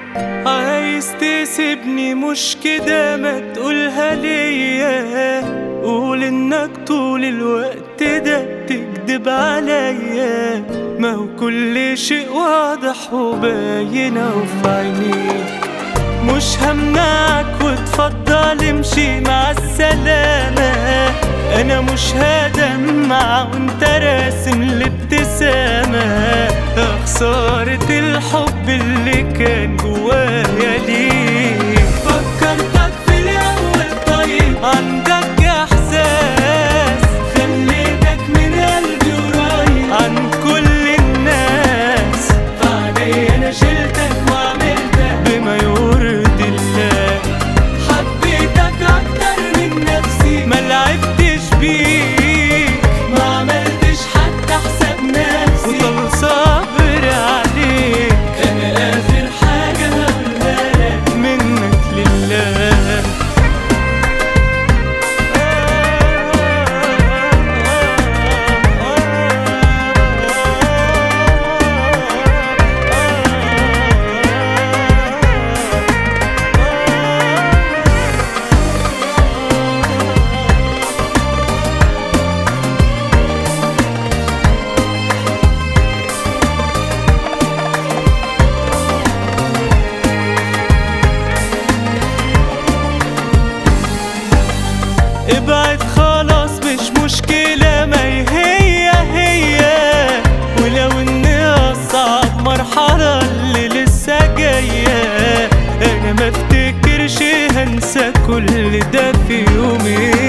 عايز تسيبني مش كده ما تقولها ليا قول انك طول الوقت ده بتكدب عليا ما هو كل شيء واضح وباين أهو في عينيك مش همنعك وتفضل امشي مع السلامة انا مش هدمع وانت راسم الابتسامة خسارة الحب اللي كان جوايا ليك فكرتك في الاول طيب عندك احساس خليتك من قلبي قريب عن كل الناس بعدين انا شلتك وعملتك بما يرضي الله حبيتك اكتر من نفسي ما لعبتش بيك ما عملتش حتى حساب نفسي وطول صبر عليك انا اخر حاجه هقولها لك منك لله ابعد خلاص مش مشكلة ما هي هي ولو ان اصعب مرحلة اللي لسه جاية انا ما افتكرش هنسى كل ده في يومين